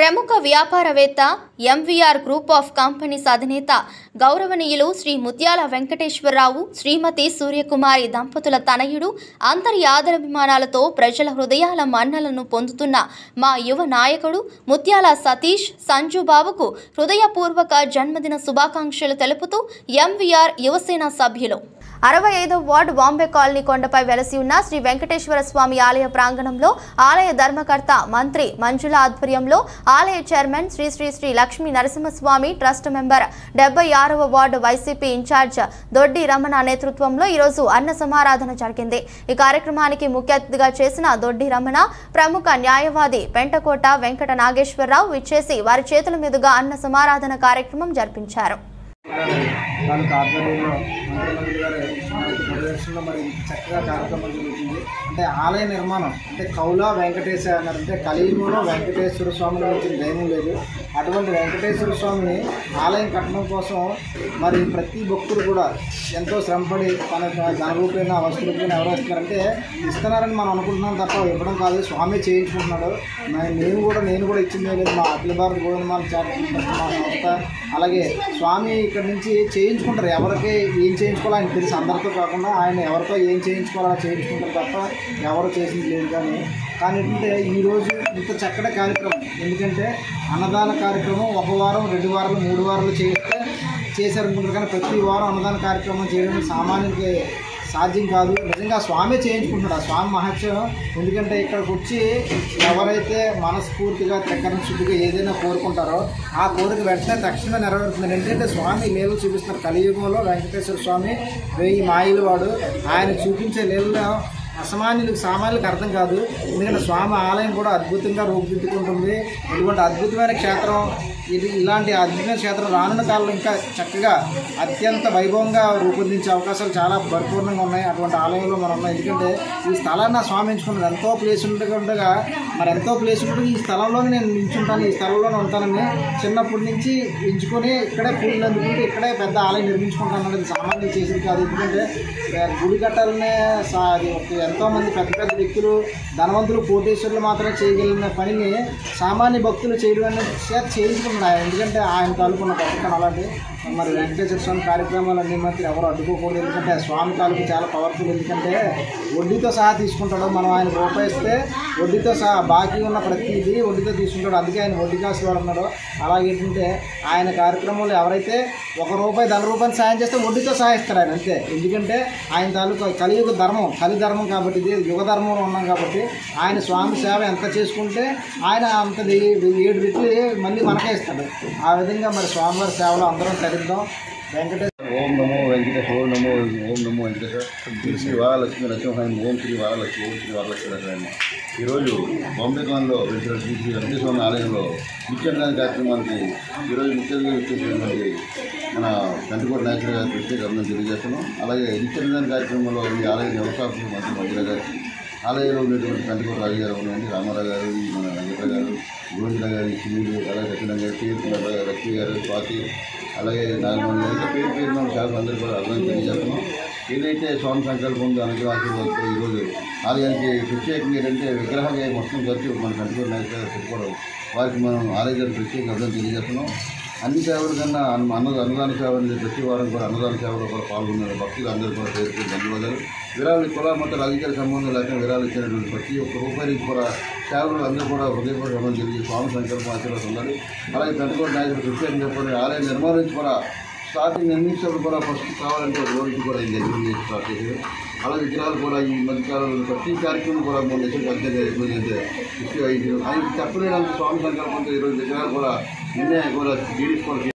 ప్రముఖ వ్యాపారవేత్త MVR group of companies అధినేత గౌరవనీయులు శ్రీ ముత్యాల వెంకటేశ్వరరావు శ్రీమతి సూర్యకుమారి దంపతుల తనయుడు అందరి ఆదరాభిమానాలతో ప్రజల హృదయాల మన్నలను పొందుతున్న మా యువ నాయకుడు ముత్యాల సతీష్ సంజు బాబుకు హృదయపూర్వక జన్మదిన శుభాకాంక్షలు తెలుపుతూ ఎంవీఆర్ యువసేన సభ్యులు అరవై ఐదో వార్డు బాంబే కాలనీ కొండపై వెలసి ఉన్న శ్రీ వెంకటేశ్వర స్వామి ఆలయ ప్రాంగణంలో ఆలయ ధర్మకర్త మంత్రి మంజుల ఆధ్వర్యంలో ఆలయ chairman Shri Shri Shri Lakshmi Narasimhaswamy trust member డెబ్బై ఆరవ వార్డు వైసీపీ ఇన్ఛార్జ్ దొడ్డి రమణ నేతృత్వంలో ఈరోజు అన్న సమారాధన జరిగింది ఈ కార్యక్రమానికి ముఖ్య అతిథిగా చేసిన దొడ్డి రమణ ప్రముఖ న్యాయవాది పెంటకోట వెంకట నాగేశ్వరరావు విచ్చేసి వారి చేతుల మీదుగా అన్న సమారాధన కార్యక్రమం జరిపించారు వాళ్ళకి ఆధ్వర్యంలో మంత్రిమంత్రి గారి మనకి పర్యవేక్షణలో మరి ఇంత చక్కగా కార్యక్రమం జరుగుతుంది అంటే ఆలయ నిర్మాణం అంటే కౌల వెంకటేశ అన్నారు అంటే కలియుగంలో వెంకటేశ్వర స్వామిని వచ్చిన దైవం లేదు అటువంటి వెంకటేశ్వర స్వామిని ఆలయం కట్టడం కోసం మరి ప్రతి భక్తుడు కూడా ఎంతో శ్రమపడి తన ధనరూపైన వస్తువులపైన ఎవరు వస్తున్నారంటే ఇస్తున్నారని మనం అనుకుంటున్నాం తప్ప ఇవ్వడం కాదు స్వామి చేయించుకుంటున్నాడు మరి నేను కూడా నేను కూడా ఇచ్చిందే లేదు మా అఖిల భారత గోవిందమాల చారిటబుల్ ట్రస్ట్ మా సంస్థ అలాగే స్వామి ఇక్కడ నుంచి చేయించుకుంటారు ఎవరికి ఏం చేయించుకోవాలో ఆయన తెలుసు అందరితో కాకుండా ఆయన ఎవరితో ఏం చేయించుకోవాలో చేయించుకుంటారు తప్ప ఎవరు చేసింది లేదు కానీ కానీ ఏంటంటే ఈరోజు ఇంత చక్కటి కార్యక్రమం ఎందుకంటే అన్నదాన కార్యక్రమం ఒక వారం రెండు వారాలు మూడు వారాలు చేస్తే చేశారనుకుంటారు కానీ ప్రతి వారం అన్నదాన కార్యక్రమం చేయడం సామాన్యుడికి సాధ్యం కాదు నిజంగా స్వామి చేయించుకుంటున్నాడు ఆ స్వామి మహత్యం ఎందుకంటే ఇక్కడికి వచ్చి ఎవరైతే మనస్ఫూర్తిగా చక్కని శుద్ధిగా ఏదైనా కోరుకుంటారో ఆ కోరిక వెంటనే తక్షణమే నెరవేరుతుంది ఎందుకంటే స్వామి లీలలు చూపిస్తున్నారు కలియుగంలో వెంకటేశ్వర స్వామి వెయ్యి మాయలు వాడు ఆయన చూపించే లీలలో అసామాన్యులకు సామాన్యులకు అర్థం కాదు ఎందుకంటే స్వామి ఆలయం కూడా అద్భుతంగా రూపుదిద్దుకుంటుంది ఇటువంటి అద్భుతమైన క్షేత్రం ఇది ఇలాంటి అద్భుతమైన క్షేత్రం రానున్న కాలంలో ఇంకా చక్కగా అత్యంత వైభవంగా రూపొందించే అవకాశాలు చాలా పరిపూర్ణంగా ఉన్నాయి అటువంటి ఆలయంలో మనం ఉన్నాం ఎందుకంటే ఈ స్థలాన్ని నా స్వామి ఎంచుకున్నది ఎంతో ప్లేస్ ఉండగా ఉండగా మరి ఎంతో ప్లేస్ ఉండగా ఈ స్థలంలోనే నేను నించుంటాను ఈ స్థలంలోనే ఉంటానని చిన్నప్పటి నుంచి ఎంచుకొని ఇక్కడే పూజలు అందుకుంటూ ఇక్కడే పెద్ద ఆలయం నిర్మించుకుంటాను అనేది సామాన్యం చేసింది కాదు ఎందుకంటే ఆ, గుడి కట్టాలనే సా- అది ఒక ఎంతో మంది పెద్ద పెద్ద వ్యక్తులు ధనవంతులు కోటేశ్వరులు మాత్రమే చేయగలిగిన పనిని సామాన్య భక్తులు చేయడం అనేది చేత చేయించుకున్నాడు ఆయన ఎందుకంటే ఆయన తాలూకున్న గొప్పతనం అలాంటి మరి వెంకటేశ్వర స్వామి కార్యక్రమాలు అన్ని మాత్రం ఎవరు అడ్డుకోకూడదు ఎందుకంటే ఆ స్వామి తాలూకు చాలా పవర్ఫుల్ ఎందుకంటే వడ్డీతో సహా తీసుకుంటాడు మనం ఆయన రూపాయి ఇస్తే వడ్డీతో సహా బాకీ ఉన్న ప్రతిదీ వడ్డీతో తీసుకుంటాడు అందుకే ఆయన వడ్డీ కాసు వాడు ఉన్నాడు అలాగే ఏంటంటే ఆయన కార్యక్రమంలో ఎవరైతే ఒక రూపాయి ధన రూపాయలు సాయం చేస్తే వడ్డీతో సహా ఇస్తాడు ఆయన అంతే ఎందుకంటే ఆయన తాలూకు కలియుగ ధర్మం కలి ధర్మం కాబట్టి ఇది యుగ ధర్మంలో ఉన్నాం కాబట్టి ఆయన స్వామి సేవ ఎంత చేసుకుంటే ఆయన అంత ఏడు రెట్లు మళ్ళీ మనకే ఇస్తాడు ఆ విధంగా మరి స్వామివారి సేవలో అందరం తరిద్దాం వెంకటేశ్వర ఓం నమో వెంకటేశ్ ఓం నమో ఓం నమో వెంకటేశ్వర శ్రీ శ్రీ వరలక్ష్మి నరసింహాయం ఓం శ్రీ వరలక్ష్మి ఓం శ్రీ వరలక్ష్మి నరసింహాయం ఈరోజు బాంబే కాలంలో వెంకట శ్రీ శ్రీ వెంకటేశ్వర ఆలయంలో నిత్యదాన కార్యక్రమానికి ఈరోజు నిత్యంగా వచ్చేసినటువంటి మన కంటికోట నాయకుడు గారి ప్రత్యేక అభినందన తెలియజేస్తున్నాం అలాగే నిత్యదాన కార్యక్రమంలో ఈ ఆలయ వ్యవస్థాపకులు మంత్రి మందిర గారికి ఆలయంలో ఉన్నటువంటి కంటికోట రాజు గారు ఉన్నాయండి రామారావు గారు ఈ మన వెంకట గారు గోవింద గారి శివుడు అలాగే సత్యనారాయణ గారు టీవీ లక్ష్మి గారు స్వాతి అలాగే నాగమణి ఇంకా పేరు పేరు మన చాలా అందరూ కూడా అభినందన తెలియజేస్తున్నాం ఏదైతే స్వామి సంకల్పం ఉందో అనుగ్రహాలు ఈరోజు ఆలయానికి ప్రత్యేకంగా ఏంటంటే విగ్రహాలు మొత్తం ఖర్చు మన కంటికోట నాయకులు గారు పెట్టుకోవడం వారికి మనం ఆలయ గారికి ప్రత్యేక అభినందన తెలియజేస్తున్నాం అన్ని సేవల కన్నా అన్న అన్న అన్నదాన సేవ అనేది ప్రతి వారం కూడా అన్నదాన సేవలో కూడా పాల్గొన్నారు భక్తులు అందరూ కూడా పేరు పేరు ధన్యవాదాలు విరాళాలు కుల మత రాజకీయ సంబంధం లేకుండా విరాళాలు ఇచ్చినటువంటి ప్రతి ఒక్క రూపాయి నుంచి కూడా సేవలు అందరూ కూడా హృదయపూర్వక అమలు జరిగి స్వామి సంకల్పం ఆశీర్వాదం ఉండాలి అలాగే పెద్దకోట నాయకులు ప్రత్యేకం చెప్పండి ఆలయ నిర్మాణం నుంచి కూడా స్టార్టింగ్ నిర్మించినప్పుడు కూడా ఫస్ట్ కావాలంటే ఒక రోజు కూడా ఇది జరిగింది స్టార్ట్ చేసేది అలాగే విగ్రహాలు కూడా ఈ మధ్యకాలంలో ప్రతి కార్యక్రమం కూడా మూడు లక్షలు అంతే ఎటువంటి ఫిఫ్టీ ఐదు ఆయన చెప్పలేనంత స్వామి సంకల్పంతో ఈరోజు విగ్రహాలు కూడా నిన్నే కూడా జీడీ కూడా